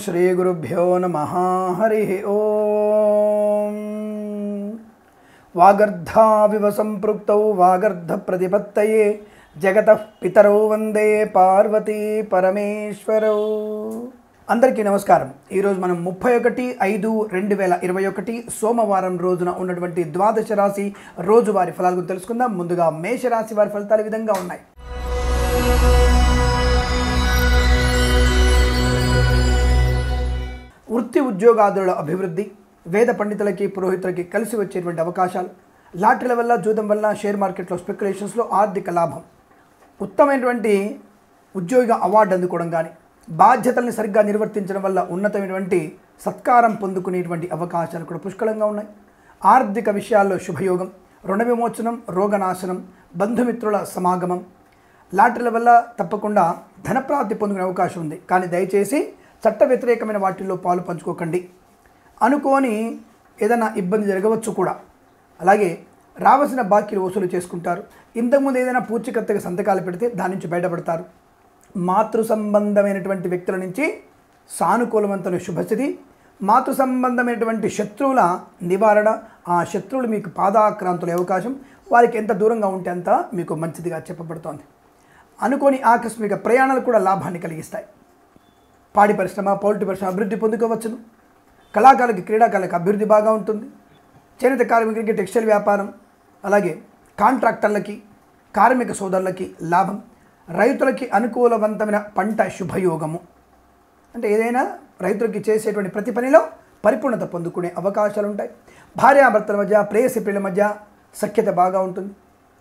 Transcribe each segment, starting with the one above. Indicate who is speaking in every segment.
Speaker 1: శ్రీగురుభ్యో నమ హరి ఓం వాగర్ధావివ సంపృక్తౌ వాగర్ధ ప్రతిపత్తయే జగత పితరౌ వందే పార్వతీ పరమేశ్వరౌ అందరికీ నమస్కారం ఈరోజు మనం ముప్పై ఒకటి ఐదు రెండు వేల ఇరవై ఒకటి సోమవారం రోజున ఉన్నటువంటి ద్వాదశ రాశి రోజువారి ఫలాల గురించి తెలుసుకుందాం ముందుగా మేషరాశి వారి ఫలితాలు ఈ విధంగా ఉన్నాయి వృత్తి ఉద్యోగాదుల అభివృద్ధి వేద పండితులకి పురోహితులకి కలిసి వచ్చేటువంటి అవకాశాలు లాటరీల వల్ల జూదం వల్ల షేర్ మార్కెట్లో స్పెక్యులేషన్స్లో ఆర్థిక లాభం ఉత్తమైనటువంటి ఉద్యోగ అవార్డు అందుకోవడం కానీ బాధ్యతల్ని సరిగ్గా నిర్వర్తించడం వల్ల ఉన్నతమైనటువంటి సత్కారం పొందుకునేటువంటి అవకాశాలు కూడా పుష్కలంగా ఉన్నాయి ఆర్థిక విషయాల్లో శుభయోగం రుణ విమోచనం రోగనాశనం బంధుమిత్రుల సమాగమం లాటరీల వల్ల తప్పకుండా ధనప్రాప్తి పొందుకునే అవకాశం ఉంది కానీ దయచేసి చట్ట వ్యతిరేకమైన వాటిల్లో పాలు పంచుకోకండి అనుకోని ఏదైనా ఇబ్బంది జరగవచ్చు కూడా అలాగే రావాల్సిన బాకీలు వసూలు చేసుకుంటారు ఇంతకుముందు ఏదైనా పూచికత్తగా సంతకాలు పెడితే దాని నుంచి బయటపడతారు మాతృ సంబంధమైనటువంటి వ్యక్తుల నుంచి సానుకూలవంతమైన శుభస్థితి మాతృ సంబంధమైనటువంటి శత్రువుల నివారణ ఆ శత్రువులు మీకు పాదాక్రాంతుల అవకాశం వారికి ఎంత దూరంగా ఉంటే అంత మీకు మంచిదిగా చెప్పబడుతోంది అనుకోని ఆకస్మిక ప్రయాణాలు కూడా లాభాన్ని కలిగిస్తాయి పాడి పరిశ్రమ పౌల్ట్రీ పరిశ్రమ అభివృద్ధి పొందుకోవచ్చును కళాకారులకి క్రీడాకారులకు అభివృద్ధి బాగా ఉంటుంది చేనేత కార్మికులకి టెక్స్టైల్ వ్యాపారం అలాగే కాంట్రాక్టర్లకి కార్మిక సోదరులకి లాభం రైతులకి అనుకూలవంతమైన పంట శుభయోగము అంటే ఏదైనా రైతులకి చేసేటువంటి ప్రతి పనిలో పరిపూర్ణత పొందుకునే అవకాశాలు ఉంటాయి భార్యాభర్తల మధ్య ప్రేయసి పిల్లల మధ్య సఖ్యత బాగా ఉంటుంది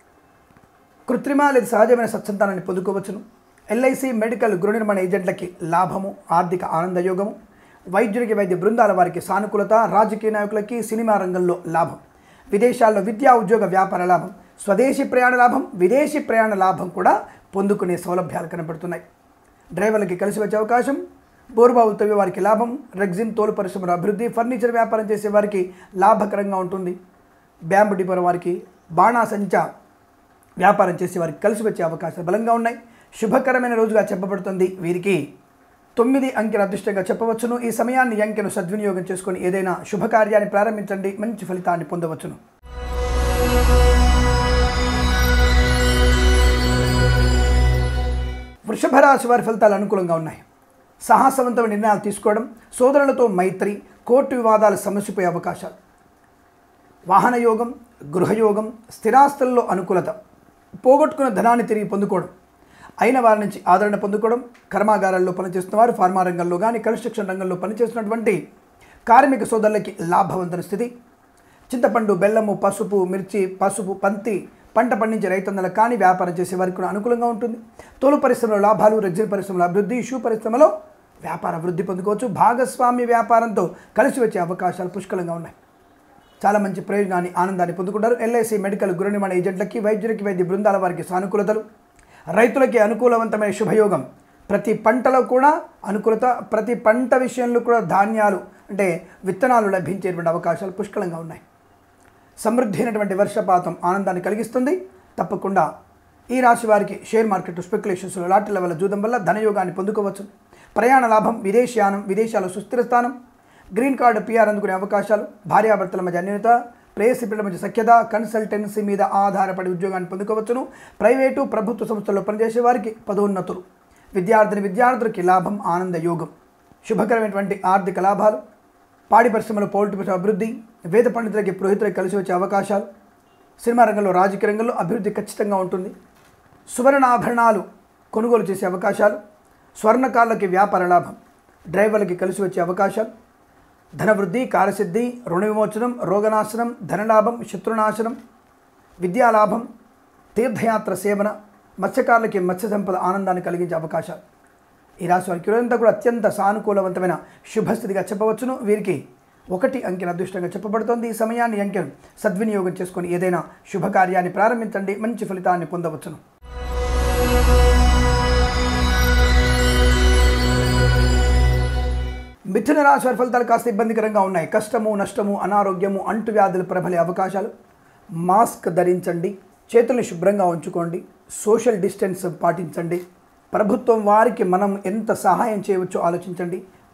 Speaker 1: కృత్రిమ లేదా సహజమైన సత్సంతానాన్ని పొందుకోవచ్చును ఎల్ఐసి మెడికల్ గృహ నిర్మాణ ఏజెంట్లకి లాభము ఆర్థిక ఆనందయోగము వైద్యుడికి వైద్య బృందాల వారికి సానుకూలత రాజకీయ నాయకులకి సినిమా రంగంలో లాభం విదేశాల్లో విద్యా ఉద్యోగ వ్యాపార లాభం స్వదేశీ ప్రయాణ లాభం విదేశీ ప్రయాణ లాభం కూడా పొందుకునే సౌలభ్యాలు కనబడుతున్నాయి డ్రైవర్లకి కలిసి వచ్చే అవకాశం బోర్బావులు తవ్వే వారికి లాభం రెగ్జిన్ తోలు పరిశ్రమల అభివృద్ధి ఫర్నిచర్ వ్యాపారం చేసే వారికి లాభకరంగా ఉంటుంది బ్యాంబు డిపోల వారికి బాణాసంచా వ్యాపారం చేసే వారికి కలిసి వచ్చే అవకాశాలు బలంగా ఉన్నాయి శుభకరమైన రోజుగా చెప్పబడుతుంది వీరికి తొమ్మిది అంకెల అదృష్టంగా చెప్పవచ్చును ఈ సమయాన్ని ఈ అంకెను సద్వినియోగం చేసుకొని ఏదైనా శుభకార్యాన్ని ప్రారంభించండి మంచి ఫలితాన్ని పొందవచ్చును వృషభ రాశి వారి ఫలితాలు అనుకూలంగా ఉన్నాయి సాహసవంతమైన నిర్ణయాలు తీసుకోవడం సోదరులతో మైత్రి కోర్టు వివాదాలు సమస్యపోయే అవకాశాలు వాహన యోగం గృహయోగం స్థిరాస్తుల్లో అనుకూలత పోగొట్టుకున్న ధనాన్ని తిరిగి పొందుకోవడం అయిన వారి నుంచి ఆదరణ పొందుకోవడం కర్మాగారాల్లో పనిచేస్తున్న వారు ఫార్మా రంగంలో కానీ కన్స్ట్రక్షన్ రంగంలో పనిచేస్తున్నటువంటి కార్మిక సోదరులకి లాభవంతన స్థితి చింతపండు బెల్లము పసుపు మిర్చి పసుపు పంతి పంట పండించే రైతన్నలకు కానీ వ్యాపారం చేసే వారికి కూడా అనుకూలంగా ఉంటుంది తోలు పరిశ్రమలో లాభాలు రెగ్జిన్ పరిశ్రమలో అభివృద్ధి షూ పరిశ్రమలో వ్యాపార వృద్ధి పొందుకోవచ్చు భాగస్వామ్య వ్యాపారంతో కలిసి వచ్చే అవకాశాలు పుష్కలంగా ఉన్నాయి చాలా మంచి ప్రయోజనాన్ని ఆనందాన్ని పొందుకుంటారు ఎల్ఐసి మెడికల్ గృహ నిర్మాణ ఏజెంట్లకి వైద్యులకి వైద్య బృందాల వారికి సానుకూలతలు రైతులకి అనుకూలవంతమైన శుభయోగం ప్రతి పంటలో కూడా అనుకూలత ప్రతి పంట విషయంలో కూడా ధాన్యాలు అంటే విత్తనాలు లభించేటువంటి అవకాశాలు పుష్కలంగా ఉన్నాయి సమృద్ధి అయినటువంటి వర్షపాతం ఆనందాన్ని కలిగిస్తుంది తప్పకుండా ఈ రాశి వారికి షేర్ మార్కెట్ స్పెక్యులేషన్స్లో లాటరీల వల్ల జూదం వల్ల ధనయోగాన్ని పొందుకోవచ్చు ప్రయాణ లాభం విదేశీయానం విదేశాల్లో సుస్థిర స్థానం గ్రీన్ కార్డు పిఆర్ అందుకునే అవకాశాలు భార్యాభర్తల మధ్య అన్యోన్యత ప్రేయసి పిల్లల మధ్య సఖ్యత కన్సల్టెన్సీ మీద ఆధారపడి ఉద్యోగాన్ని పొందుకోవచ్చును ప్రైవేటు ప్రభుత్వ సంస్థల్లో పనిచేసే వారికి పదోన్నతులు విద్యార్థిని విద్యార్థులకి లాభం ఆనంద యోగం శుభకరమైనటువంటి ఆర్థిక లాభాలు పాడి పరిశ్రమలో పౌల్ట్రీ పరిశ్రమ అభివృద్ధి వేద పండితులకి పురోహితులకి కలిసి వచ్చే అవకాశాలు సినిమా రంగంలో రాజకీయ రంగంలో అభివృద్ధి ఖచ్చితంగా ఉంటుంది సువర్ణాభరణాలు కొనుగోలు చేసే అవకాశాలు స్వర్ణకారులకి వ్యాపార లాభం డ్రైవర్లకి కలిసి వచ్చే అవకాశాలు ధనవృద్ధి కార్యసిద్ధి రుణ విమోచనం రోగనాశనం ధనలాభం శత్రునాశనం విద్యాలాభం తీర్థయాత్ర సేవన మత్స్యకారులకి మత్స్య సంపద ఆనందాన్ని కలిగించే అవకాశాలు ఈ రాశి వారికి ఇదంతా కూడా అత్యంత సానుకూలవంతమైన శుభస్థితిగా చెప్పవచ్చును వీరికి ఒకటి అంకెల అదృష్టంగా చెప్పబడుతోంది ఈ సమయాన్ని ఈ అంకెను సద్వినియోగం చేసుకొని ఏదైనా శుభకార్యాన్ని ప్రారంభించండి మంచి ఫలితాన్ని పొందవచ్చును మిథున రాశి వారి ఫలితాలు కాస్త ఇబ్బందికరంగా ఉన్నాయి కష్టము నష్టము అనారోగ్యము అంటువ్యాధులు ప్రబలే అవకాశాలు మాస్క్ ధరించండి చేతుల్ని శుభ్రంగా ఉంచుకోండి సోషల్ డిస్టెన్స్ పాటించండి ప్రభుత్వం వారికి మనం ఎంత సహాయం చేయవచ్చో ఆలోచించండి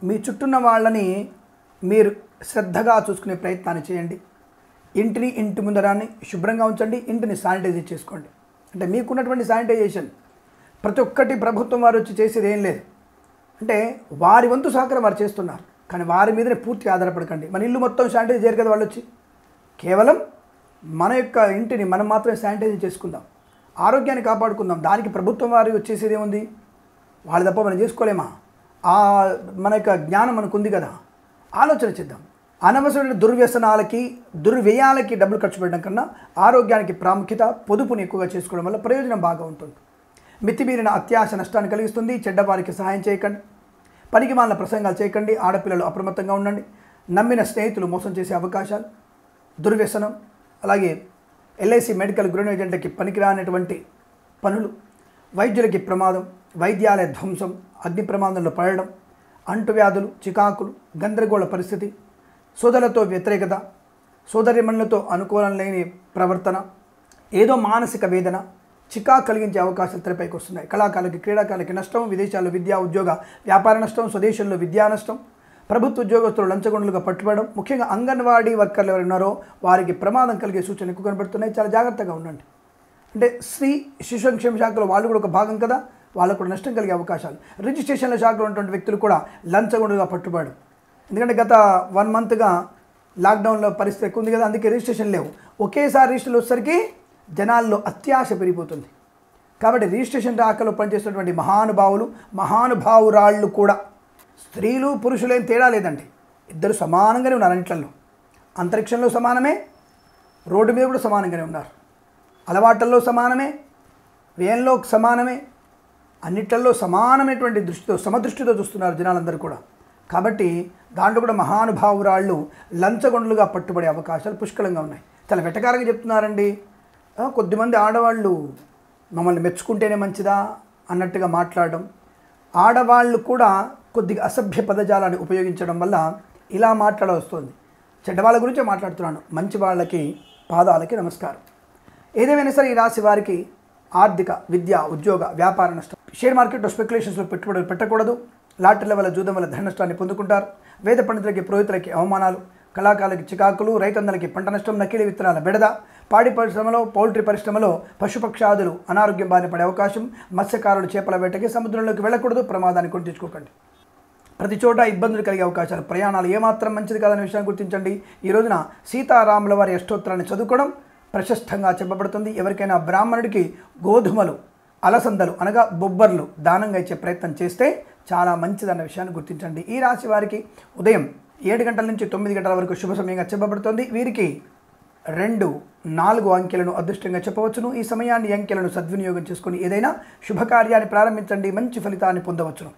Speaker 1: మీ చుట్టూన్న వాళ్ళని మీరు శ్రద్ధగా చూసుకునే ప్రయత్నాన్ని చేయండి ఇంటిని ఇంటి ముందరాన్ని శుభ్రంగా ఉంచండి ఇంటిని శానిటైజ్ చేసుకోండి అంటే మీకున్నటువంటి శానిటైజేషన్ ప్రతి ఒక్కటి ప్రభుత్వం వారు వచ్చి చేసేది ఏం లేదు అంటే వారి వంతు సహకారం వారు చేస్తున్నారు కానీ వారి మీదనే పూర్తిగా ఆధారపడకండి మన ఇల్లు మొత్తం శానిటైజ్ చేయరు కదా వాళ్ళు వచ్చి కేవలం మన యొక్క ఇంటిని మనం మాత్రమే శానిటైజ్ చేసుకుందాం ఆరోగ్యాన్ని కాపాడుకుందాం దానికి ప్రభుత్వం వారు వచ్చేసేది ఏముంది వాళ్ళు తప్ప మనం చేసుకోలేమా ఆ మన యొక్క జ్ఞానం మనకు ఉంది కదా ఆలోచన చేద్దాం అనవసరమైన దుర్వ్యసనాలకి దుర్వ్యయాలకి డబ్బులు ఖర్చు పెట్టడం కన్నా ఆరోగ్యానికి ప్రాముఖ్యత పొదుపుని ఎక్కువగా చేసుకోవడం వల్ల ప్రయోజనం బాగా ఉంటుంది మితిమీరిన అత్యాశ నష్టాన్ని కలిగిస్తుంది చెడ్డవారికి సహాయం చేయకండి పనికి మాలిన ప్రసంగాలు చేయకండి ఆడపిల్లలు అప్రమత్తంగా ఉండండి నమ్మిన స్నేహితులు మోసం చేసే అవకాశాలు దుర్వ్యసనం అలాగే ఎల్ఐసి మెడికల్ గృహ ఏజెంట్లకి పనికిరానటువంటి పనులు వైద్యులకి ప్రమాదం వైద్యాలయ ధ్వంసం అగ్ని ప్రమాదంలో పడడం అంటువ్యాధులు చికాకులు గందరగోళ పరిస్థితి సోదరులతో వ్యతిరేకత సోదరిమణులతో అనుకూలం లేని ప్రవర్తన ఏదో మానసిక వేదన చికా కలిగించే అవకాశాలు తెరపైకి వస్తున్నాయి కళాకారులకి క్రీడాకారులకి నష్టం విదేశాల్లో విద్యా ఉద్యోగ వ్యాపార నష్టం స్వదేశంలో విద్యా నష్టం ప్రభుత్వ ఉద్యోగస్తులు లంచగొండలుగా పట్టుబడడం ముఖ్యంగా అంగన్వాడీ వర్కర్లు ఎవరు ఉన్నారో వారికి ప్రమాదం కలిగే సూచనలు ఎక్కువ కనబడుతున్నాయి చాలా జాగ్రత్తగా ఉండండి అంటే స్త్రీ శిశు సంక్షేమ శాఖలో వాళ్ళు కూడా ఒక భాగం కదా వాళ్ళకు కూడా నష్టం కలిగే అవకాశాలు రిజిస్ట్రేషన్ల శాఖలో ఉన్నటువంటి వ్యక్తులు కూడా లంచగొండలుగా పట్టుబడడం ఎందుకంటే గత వన్ మంత్గా లాక్డౌన్లో పరిస్థితి ఎక్కువ ఉంది కదా అందుకే రిజిస్ట్రేషన్ లేవు ఒకేసారి రిజిస్ట్రేషన్ వచ్చేసరికి జనాల్లో అత్యాశ పెరిగిపోతుంది కాబట్టి రిజిస్ట్రేషన్ రాకలో పనిచేస్తున్నటువంటి మహానుభావులు మహానుభావురాళ్ళు కూడా స్త్రీలు పురుషులు ఏం తేడా లేదండి ఇద్దరు సమానంగానే ఉన్నారు అన్నిట్లలో అంతరిక్షంలో సమానమే రోడ్డు మీద కూడా సమానంగానే ఉన్నారు అలవాట్లలో సమానమే వ్యయంలో సమానమే అన్నిట్లలో సమానమైనటువంటి దృష్టితో సమదృష్టితో చూస్తున్నారు జనాలందరూ కూడా కాబట్టి దాంట్లో కూడా మహానుభావురాళ్ళు లంచగొండలుగా పట్టుబడే అవకాశాలు పుష్కలంగా ఉన్నాయి చాలా వెటకారంగా చెప్తున్నారండి ఆ, కొద్దిమంది ఆడవాళ్ళు మమ్మల్ని మెచ్చుకుంటేనే మంచిదా అన్నట్టుగా మాట్లాడడం ఆడవాళ్ళు కూడా కొద్దిగా అసభ్య పదజాలాన్ని ఉపయోగించడం వల్ల ఇలా మాట్లాడవస్తుంది చెడ్డవాళ్ళ గురించే మాట్లాడుతున్నాను మంచి వాళ్ళకి పాదాలకి నమస్కారం ఏదేమైనా సరే ఈ రాశి వారికి ఆర్థిక విద్య ఉద్యోగ వ్యాపార నష్టం షేర్ మార్కెట్లో స్పెక్యులేషన్స్లో పెట్టుబడులు పెట్టకూడదు లాటరీల వల్ల జూదం వల్ల ధన నష్టాన్ని పొందుకుంటారు వేద పండితులకి పురోహితులకి అవమానాలు కళాకారులకి చికాకులు రైతన్నలకి పంట నష్టం నకిలీ విత్తనాల బెడద పాడి పరిశ్రమలో పౌల్ట్రీ పరిశ్రమలో పశుపక్షాదులు అనారోగ్యం బారిన పడే అవకాశం మత్స్యకారులు చేపల వేటకి సముద్రంలోకి వెళ్ళకూడదు ప్రమాదాన్ని కొని తెచ్చుకోకండి ప్రతి చోట ఇబ్బందులు కలిగే అవకాశాలు ప్రయాణాలు ఏమాత్రం మంచిది కాదనే విషయాన్ని గుర్తించండి ఈ రోజున సీతారాముల వారి అష్టోత్తరాన్ని చదువుకోవడం ప్రశస్తంగా చెప్పబడుతుంది ఎవరికైనా బ్రాహ్మణుడికి గోధుమలు అలసందలు అనగా బొబ్బర్లు దానంగా ఇచ్చే ప్రయత్నం చేస్తే చాలా మంచిదన్న విషయాన్ని గుర్తించండి ఈ రాశి వారికి ఉదయం ఏడు గంటల నుంచి తొమ్మిది గంటల వరకు శుభ సమయంగా చెప్పబడుతుంది వీరికి రెండు నాలుగు అంకెలను అదృష్టంగా చెప్పవచ్చును ఈ సమయాన్ని ఈ అంకెలను సద్వినియోగం చేసుకుని ఏదైనా శుభకార్యాన్ని ప్రారంభించండి మంచి ఫలితాన్ని పొందవచ్చును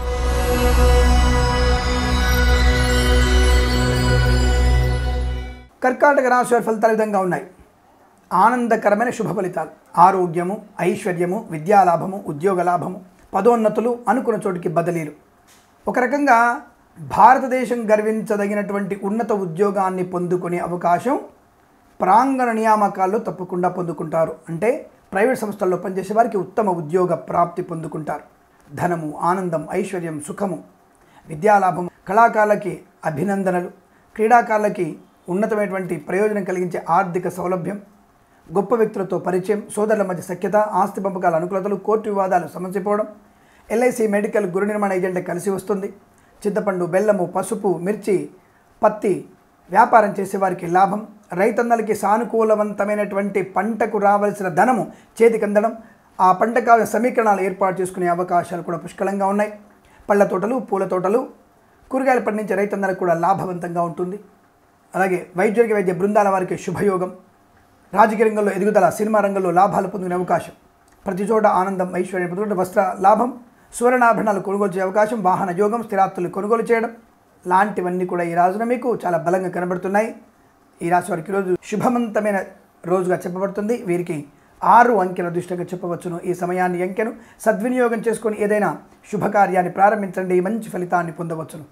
Speaker 1: కర్కాటక రాశి వారి ఫలితాలు ఈ విధంగా ఉన్నాయి ఆనందకరమైన శుభ ఫలితాలు ఆరోగ్యము ఐశ్వర్యము విద్యాలాభము ఉద్యోగ లాభము పదోన్నతులు అనుకున్న చోటికి బదిలీలు ఒక రకంగా భారతదేశం గర్వించదగినటువంటి ఉన్నత ఉద్యోగాన్ని పొందుకునే అవకాశం ప్రాంగణ నియామకాల్లో తప్పకుండా పొందుకుంటారు అంటే ప్రైవేట్ సంస్థల్లో పనిచేసే వారికి ఉత్తమ ఉద్యోగ ప్రాప్తి పొందుకుంటారు ధనము ఆనందం ఐశ్వర్యం సుఖము విద్యాలాభం కళాకారులకి అభినందనలు క్రీడాకారులకి ఉన్నతమైనటువంటి ప్రయోజనం కలిగించే ఆర్థిక సౌలభ్యం గొప్ప వ్యక్తులతో పరిచయం సోదరుల మధ్య సఖ్యత ఆస్తి పంపకాల అనుకూలతలు కోర్టు వివాదాలు సమసిపోవడం ఎల్ఐసి మెడికల్ గురు నిర్మాణ ఏజెంట్ కలిసి వస్తుంది చింతపండు బెల్లము పసుపు మిర్చి పత్తి వ్యాపారం చేసేవారికి లాభం రైతన్నలకి సానుకూలవంతమైనటువంటి పంటకు రావాల్సిన ధనము చేతికి అందడం ఆ పంట కావాల్సిన సమీకరణాలు ఏర్పాటు చేసుకునే అవకాశాలు కూడా పుష్కలంగా ఉన్నాయి పళ్ళ తోటలు పూల తోటలు కూరగాయలు పండించే రైతన్నలకు కూడా లాభవంతంగా ఉంటుంది అలాగే వైద్యులకి వైద్య బృందాల వారికి శుభయోగం రాజకీయ రంగంలో ఎదుగుదల సినిమా రంగంలో లాభాలు పొందుకునే అవకాశం ప్రతి చోట ఆనందం ఐశ్వర్యం ప్రతి చోట వస్త్ర లాభం సువర్ణాభరణాలు కొనుగోలు చేసే అవకాశం వాహన యోగం స్థిరాస్తులు కొనుగోలు చేయడం లాంటివన్నీ కూడా ఈ రాజున మీకు చాలా బలంగా కనబడుతున్నాయి ఈ రాశి వారికి ఈరోజు శుభవంతమైన రోజుగా చెప్పబడుతుంది వీరికి ఆరు అంకెల దృష్టిగా చెప్పవచ్చును ఈ సమయాన్ని ఈ అంకెను సద్వినియోగం చేసుకొని ఏదైనా శుభకార్యాన్ని ప్రారంభించండి మంచి ఫలితాన్ని పొందవచ్చును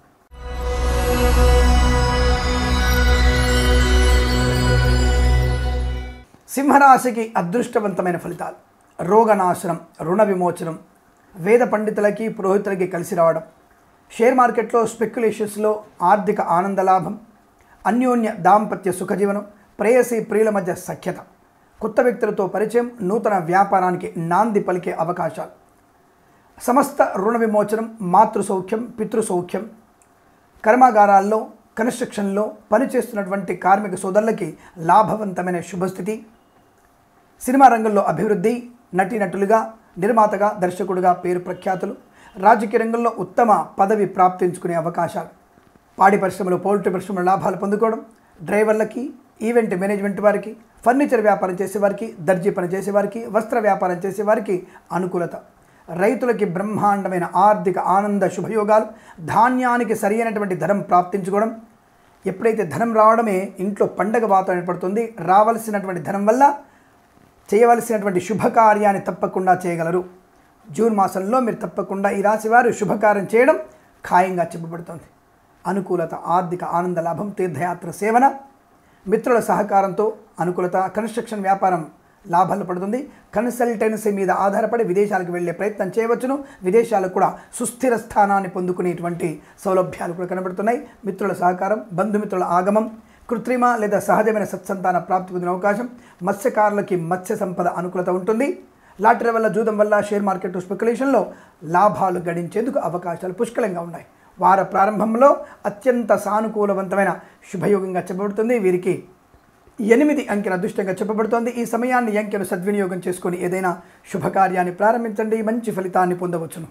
Speaker 1: సింహరాశికి అదృష్టవంతమైన ఫలితాలు రోగనాశనం రుణ విమోచనం వేద పండితులకి పురోహితులకి కలిసి రావడం షేర్ మార్కెట్లో స్పెక్యులేషన్స్లో ఆర్థిక ఆనంద లాభం అన్యోన్య దాంపత్య సుఖజీవనం ప్రేయసి ప్రియుల మధ్య సఖ్యత కొత్త వ్యక్తులతో పరిచయం నూతన వ్యాపారానికి నాంది పలికే అవకాశాలు సమస్త రుణ విమోచనం మాతృ సౌఖ్యం పితృ సౌఖ్యం కర్మాగారాల్లో కన్స్ట్రక్షన్లో పనిచేస్తున్నటువంటి కార్మిక సోదరులకి లాభవంతమైన శుభస్థితి సినిమా రంగంలో అభివృద్ధి నటీనటులుగా నిర్మాతగా దర్శకుడుగా పేరు ప్రఖ్యాతులు రాజకీయ రంగంలో ఉత్తమ పదవి ప్రాప్తించుకునే అవకాశాలు పాడి పరిశ్రమలో పౌల్ట్రీ పరిశ్రమలో లాభాలు పొందుకోవడం డ్రైవర్లకి ఈవెంట్ మేనేజ్మెంట్ వారికి ఫర్నిచర్ వ్యాపారం చేసేవారికి దర్జీ పని చేసేవారికి వస్త్ర వ్యాపారం చేసేవారికి అనుకూలత రైతులకి బ్రహ్మాండమైన ఆర్థిక ఆనంద శుభయోగాలు ధాన్యానికి సరైనటువంటి ధనం ప్రాప్తించుకోవడం ఎప్పుడైతే ధనం రావడమే ఇంట్లో పండగ వాతావరణం ఏర్పడుతుంది రావలసినటువంటి ధనం వల్ల చేయవలసినటువంటి శుభకార్యాన్ని తప్పకుండా చేయగలరు జూన్ మాసంలో మీరు తప్పకుండా ఈ రాశి వారు శుభకార్యం చేయడం ఖాయంగా చెప్పబడుతుంది అనుకూలత ఆర్థిక ఆనంద లాభం తీర్థయాత్ర సేవన మిత్రుల సహకారంతో అనుకూలత కన్స్ట్రక్షన్ వ్యాపారం లాభాలు పడుతుంది కన్సల్టెన్సీ మీద ఆధారపడి విదేశాలకు వెళ్ళే ప్రయత్నం చేయవచ్చును విదేశాలకు కూడా సుస్థిర స్థానాన్ని పొందుకునేటువంటి సౌలభ్యాలు కూడా కనబడుతున్నాయి మిత్రుల సహకారం బంధుమిత్రుల ఆగమం కృత్రిమ లేదా సహజమైన సత్సంతాన ప్రాప్తి పొందిన అవకాశం మత్స్యకారులకి మత్స్య సంపద అనుకూలత ఉంటుంది లాటరీ వల్ల జూదం వల్ల షేర్ మార్కెట్ స్పెక్యులేషన్లో లాభాలు గడించేందుకు అవకాశాలు పుష్కలంగా ఉన్నాయి వార ప్రారంభంలో అత్యంత సానుకూలవంతమైన శుభయోగంగా చెప్పబడుతుంది వీరికి ఎనిమిది అంకెల అదృష్టంగా చెప్పబడుతోంది ఈ సమయాన్ని ఈ అంకెను సద్వినియోగం చేసుకొని ఏదైనా శుభకార్యాన్ని ప్రారంభించండి మంచి ఫలితాన్ని పొందవచ్చును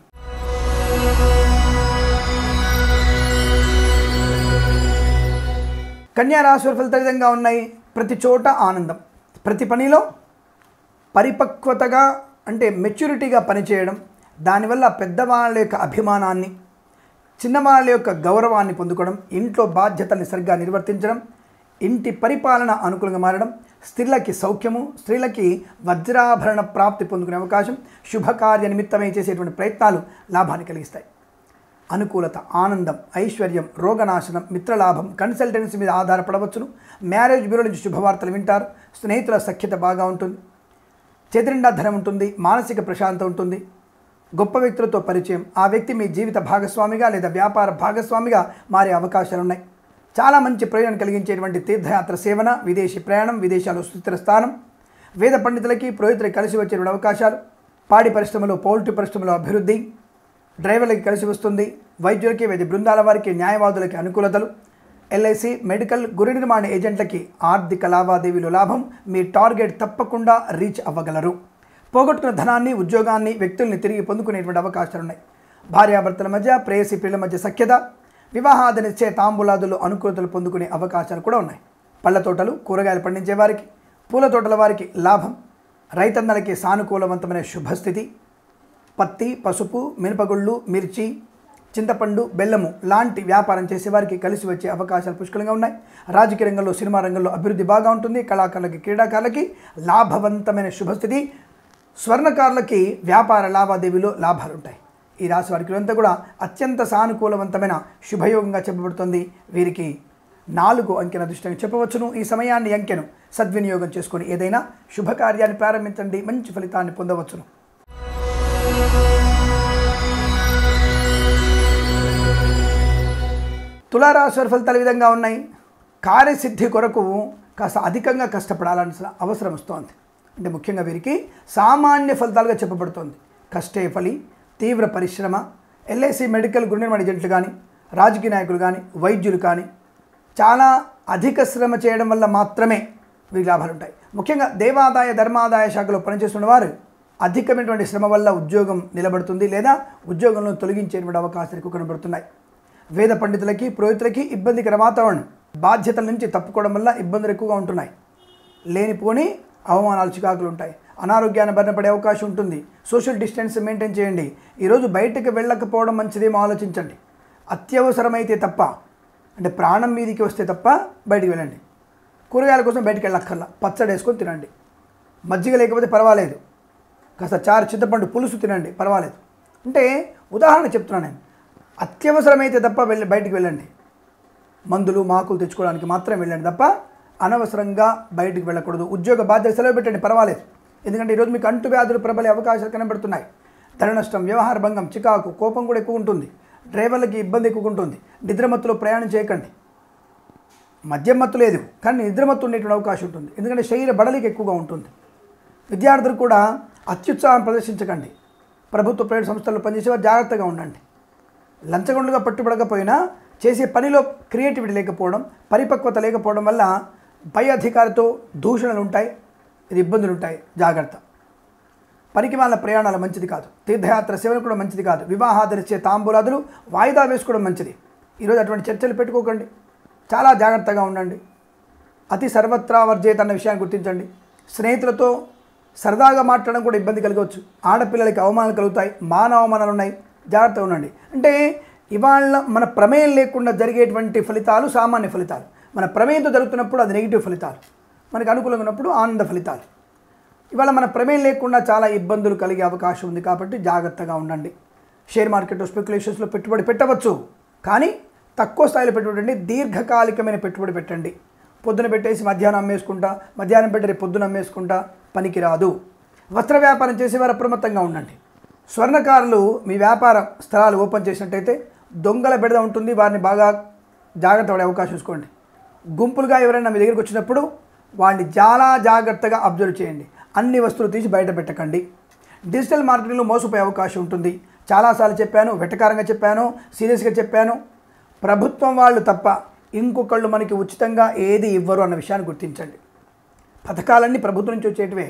Speaker 1: కన్యా రాశి వారి ఫలిత విధంగా ఉన్నాయి ప్రతి చోట ఆనందం ప్రతి పనిలో పరిపక్వతగా అంటే మెచ్యూరిటీగా పనిచేయడం దానివల్ల పెద్దవాళ్ళ యొక్క అభిమానాన్ని చిన్నవాళ్ళ యొక్క గౌరవాన్ని పొందుకోవడం ఇంట్లో బాధ్యతల్ని సరిగ్గా నిర్వర్తించడం ఇంటి పరిపాలన అనుకూలంగా మారడం స్త్రీలకి సౌఖ్యము స్త్రీలకి వజ్రాభరణ ప్రాప్తి పొందుకునే అవకాశం శుభకార్య నిమిత్తమై చేసేటువంటి ప్రయత్నాలు లాభాన్ని కలిగిస్తాయి అనుకూలత ఆనందం ఐశ్వర్యం రోగనాశనం మిత్రలాభం కన్సల్టెన్సీ మీద ఆధారపడవచ్చును మ్యారేజ్ బ్యూరో నుంచి శుభవార్తలు వింటారు స్నేహితుల సఖ్యత బాగా ఉంటుంది చేతినిండా ధనం ఉంటుంది మానసిక ప్రశాంతత ఉంటుంది గొప్ప వ్యక్తులతో పరిచయం ఆ వ్యక్తి మీ జీవిత భాగస్వామిగా లేదా వ్యాపార భాగస్వామిగా మారే అవకాశాలు ఉన్నాయి చాలా మంచి ప్రయోజనం కలిగించేటువంటి తీర్థయాత్ర సేవన విదేశీ ప్రయాణం విదేశాల్లో సుస్థిర స్థానం వేద పండితులకి పురోహితులకి కలిసి వచ్చేటువంటి అవకాశాలు పాడి పరిశ్రమలో పౌల్ట్రీ పరిశ్రమలో అభివృద్ధి డ్రైవర్లకి కలిసి వస్తుంది వైద్యులకి వైద్య బృందాల వారికి న్యాయవాదులకి అనుకూలతలు ఎల్ఐసి మెడికల్ గురి నిర్మాణ ఏజెంట్లకి ఆర్థిక లావాదేవీలు లాభం మీ టార్గెట్ తప్పకుండా రీచ్ అవ్వగలరు పోగొట్టుకున్న ధనాన్ని ఉద్యోగాన్ని వ్యక్తుల్ని తిరిగి పొందుకునేటువంటి అవకాశాలు ఉన్నాయి భార్యాభర్తల మధ్య ప్రేయసి పిల్లల మధ్య సఖ్యత వివాహాది నిశ్చయ తాంబూలాదులు అనుకూలతలు పొందుకునే అవకాశాలు కూడా ఉన్నాయి పళ్ళ తోటలు కూరగాయలు పండించే వారికి పూల తోటల వారికి లాభం రైతన్నలకి సానుకూలవంతమైన శుభస్థితి పత్తి పసుపు మినపగుళ్ళు మిర్చి చింతపండు బెల్లము లాంటి వ్యాపారం చేసేవారికి కలిసి వచ్చే అవకాశాలు పుష్కలంగా ఉన్నాయి రాజకీయ రంగంలో సినిమా రంగంలో అభివృద్ధి బాగా ఉంటుంది కళాకారులకి క్రీడాకారులకి లాభవంతమైన శుభస్థితి స్వర్ణకారులకి వ్యాపార లావాదేవీలో లాభాలు ఉంటాయి ఈ రాశి వారికి అంతా కూడా అత్యంత సానుకూలవంతమైన శుభయోగంగా చెప్పబడుతుంది వీరికి నాలుగు అంకెన దృష్టిని చెప్పవచ్చును ఈ సమయాన్ని ఈ అంకెను సద్వినియోగం చేసుకొని ఏదైనా శుభకార్యాన్ని ప్రారంభించండి మంచి ఫలితాన్ని పొందవచ్చును తులారాశి వారి ఫలితాలు ఈ విధంగా ఉన్నాయి కార్యసిద్ధి కొరకు కాస్త అధికంగా కష్టపడాల్సిన అవసరం వస్తోంది అంటే ముఖ్యంగా వీరికి సామాన్య ఫలితాలుగా చెప్పబడుతోంది కష్టే ఫలి తీవ్ర పరిశ్రమ ఎల్ఐసి మెడికల్ గురి నిర్మాణ ఏజెంట్లు కానీ రాజకీయ నాయకులు కానీ వైద్యులు కానీ చాలా అధిక శ్రమ చేయడం వల్ల మాత్రమే వీరికి లాభాలు ఉంటాయి ముఖ్యంగా దేవాదాయ ధర్మాదాయ శాఖలో పనిచేస్తున్న వారు అధికమైనటువంటి శ్రమ వల్ల ఉద్యోగం నిలబడుతుంది లేదా ఉద్యోగంలో తొలగించేటువంటి అవకాశాలు ఎక్కువ కనబడుతున్నాయి వేద పండితులకి పురోహితులకి ఇబ్బందికర వాతావరణం బాధ్యతల నుంచి తప్పుకోవడం వల్ల ఇబ్బందులు ఎక్కువగా ఉంటున్నాయి లేనిపోని అవమానాలు చికాకులు ఉంటాయి అనారోగ్యాన్ని బారిన పడే అవకాశం ఉంటుంది సోషల్ డిస్టెన్స్ మెయింటైన్ చేయండి ఈరోజు బయటకు వెళ్ళకపోవడం మంచిదేమో ఆలోచించండి అత్యవసరమైతే తప్ప అంటే ప్రాణం మీదికి వస్తే తప్ప బయటికి వెళ్ళండి కూరగాయల కోసం బయటికి వెళ్ళక్కర్లా పచ్చడి వేసుకొని తినండి మజ్జిగ లేకపోతే పర్వాలేదు కాస్త చారు చింతపండు పులుసు తినండి పర్వాలేదు అంటే ఉదాహరణ చెప్తున్నాను నేను అత్యవసరమైతే తప్ప వెళ్ళి బయటికి వెళ్ళండి మందులు మాకులు తెచ్చుకోవడానికి మాత్రం వెళ్ళండి తప్ప అనవసరంగా బయటికి వెళ్ళకూడదు ఉద్యోగ బాధ్యత సెలవు పెట్టండి పర్వాలేదు ఎందుకంటే ఈరోజు మీకు అంటు వ్యాధులు ప్రబలే అవకాశాలు కనబడుతున్నాయి ధన నష్టం వ్యవహార భంగం చికాకు కోపం కూడా ఎక్కువ ఉంటుంది డ్రైవర్లకి ఇబ్బంది ఎక్కువ ఉంటుంది నిద్రమత్తులో ప్రయాణం చేయకండి మద్యం మత్తు లేదు కానీ నిద్రమత్తు ఉండేటువంటి అవకాశం ఉంటుంది ఎందుకంటే శరీర బడలిక ఎక్కువగా ఉంటుంది విద్యార్థులు కూడా అత్యుత్సాహం ప్రదర్శించకండి ప్రభుత్వ ప్రైవేట్ సంస్థల్లో పనిచేసేవారు జాగ్రత్తగా ఉండండి లంచగొండలుగా పట్టుబడకపోయినా చేసే పనిలో క్రియేటివిటీ లేకపోవడం పరిపక్వత లేకపోవడం వల్ల పై అధికారితో దూషణలు ఉంటాయి ఇది ఇబ్బందులు ఉంటాయి జాగ్రత్త పనికి వాళ్ళ ప్రయాణాలు మంచిది కాదు తీర్థయాత్ర సేవలు కూడా మంచిది కాదు వివాహాదరిచ్చే తాంబూలాదులు వాయిదా వేసుకోవడం మంచిది ఈరోజు అటువంటి చర్చలు పెట్టుకోకండి చాలా జాగ్రత్తగా ఉండండి అతి సర్వత్రా వర్జేత అన్న విషయాన్ని గుర్తించండి స్నేహితులతో సరదాగా మాట్లాడడం కూడా ఇబ్బంది కలగవచ్చు ఆడపిల్లలకి అవమానాలు కలుగుతాయి మాన అవమానాలు ఉన్నాయి జాగ్రత్తగా ఉండండి అంటే ఇవాళ మన ప్రమేయం లేకుండా జరిగేటువంటి ఫలితాలు సామాన్య ఫలితాలు మన ప్రమేయంతో జరుగుతున్నప్పుడు అది నెగిటివ్ ఫలితాలు మనకు అనుకూలంగా ఉన్నప్పుడు ఆనంద ఫలితాలు ఇవాళ మన ప్రమేయం లేకుండా చాలా ఇబ్బందులు కలిగే అవకాశం ఉంది కాబట్టి జాగ్రత్తగా ఉండండి షేర్ మార్కెట్లో స్పెక్యులేషన్స్లో పెట్టుబడి పెట్టవచ్చు కానీ తక్కువ స్థాయిలో పెట్టుబడి పెట్టండి దీర్ఘకాలికమైన పెట్టుబడి పెట్టండి పొద్దున పెట్టేసి మధ్యాహ్నం అమ్మేసుకుంటా మధ్యాహ్నం పెట్టి రేపు పొద్దున అమ్మేసుకుంటా పనికి రాదు వస్త్ర వ్యాపారం చేసేవారు అప్రమత్తంగా ఉండండి స్వర్ణకారులు మీ వ్యాపార స్థలాలు ఓపెన్ చేసినట్టయితే దొంగల బెడద ఉంటుంది వారిని బాగా జాగ్రత్త పడే అవకాశం చూసుకోండి గుంపులుగా ఎవరైనా మీ దగ్గరికి వచ్చినప్పుడు వాడిని చాలా జాగ్రత్తగా అబ్జర్వ్ చేయండి అన్ని వస్తువులు తీసి బయట పెట్టకండి డిజిటల్ మార్కెటింగ్లో మోసపోయే అవకాశం ఉంటుంది చాలాసార్లు చెప్పాను వెటకారంగా చెప్పాను సీరియస్గా చెప్పాను ప్రభుత్వం వాళ్ళు తప్ప ఇంకొకళ్ళు మనకి ఉచితంగా ఏది ఇవ్వరు అన్న విషయాన్ని గుర్తించండి పథకాలన్నీ ప్రభుత్వం నుంచి వచ్చేటివే